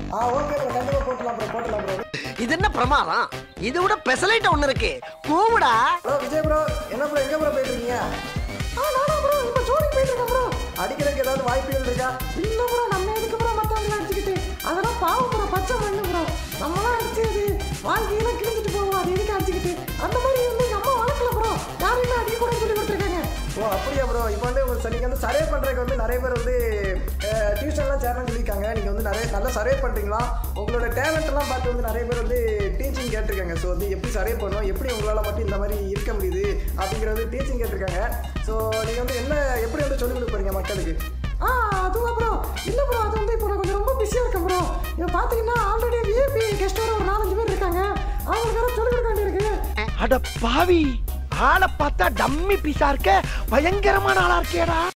ஆ okay bro கண்டிப்பா போட்டுலாம் bro போட்டுலாம் ப்ரோ இது என்ன பிரமாதம் இது விட பெசலைட் ஒண்ணு இருக்கு கூவுடா ப்ரோ விஜய் ப்ரோ என்ன ப்ரோ எங்க ப்ரோ போயிட்டு இருக்கீங்க ஆ நானா ப்ரோ இப்போ ஜோடி போயிட்டு இருக்கேன் ப்ரோ அடிக்கிறதுக்கு ஏதாவது வாய்ப்புகள் இருக்கா இல்ல ப்ரோ நம்ம எதுக்கு ப்ரோ மத்தவங்க அடிச்சுக்கிட்டு அதெல்லாம் பாவம் ப்ரோ பச்சை மண்ணு ப்ரோ நம்மளாம் அடிச்சு அது வாழ்க்கையெல்லாம் கிழிஞ்சிட்டு போவோம் அது எதுக்கு அடிச்சுக்கிட்டு அந்த மாதிரி வந்து எங்க அம்மா வளர்க்கல ப்ரோ யாரையுமே அடிக்க கூட சொல்லி கொடுத்துருக்காங்க ஓ அப்படியா ப்ரோ இப்போ வந்து உங்களுக்கு சரி வந்து சர்வே பண்ணுறதுக்கு வந்து நிறைய பேர் வந்து டியூஷன்லாம் சேரணும்னு சொல்லியிருக்காங்க நீங்கள் வந்து நிறைய நல்லா சர்வே பண்ணுறீங்களா உங்களோட டேலண்ட் எல்லாம் பார்த்து வந்து நிறைய பேர் வந்து டீச்சிங் கேட்டிருக்காங்க ஸோ வந்து எப்படி சர்வே பண்ணணும் எப்படி உங்களால் மட்டும் இந்த மாதிரி இருக்க முடியுது அப்படிங்கிறது டீச்சிங் கேட்டிருக்காங்க ஸோ நீங்கள் வந்து என்ன எப்படி வந்து சொல்லிக் கொடுக்க போறீங்க மக்களுக்கு ஆ அதுவா ப்ரோ இல்லை ப்ரோ அது வந்து இப்போ நான் கொஞ்சம் ரொம்ப பிஸியாக இருக்கேன் ப்ரோ இப்போ பார்த்தீங்கன்னா ஆல்ரெடி விஐபி கெஸ்ட் வர ஒரு நாலஞ்சு பேர் இருக்காங்க அவங்களுக்கு வேறு சொல்லிக் கொடுக்க வேண்டியிருக்கு அட பாவி ஆளை பார்த்தா டம்மி பீஸா இருக்க பயங்கரமான ஆளா இருக்கேடா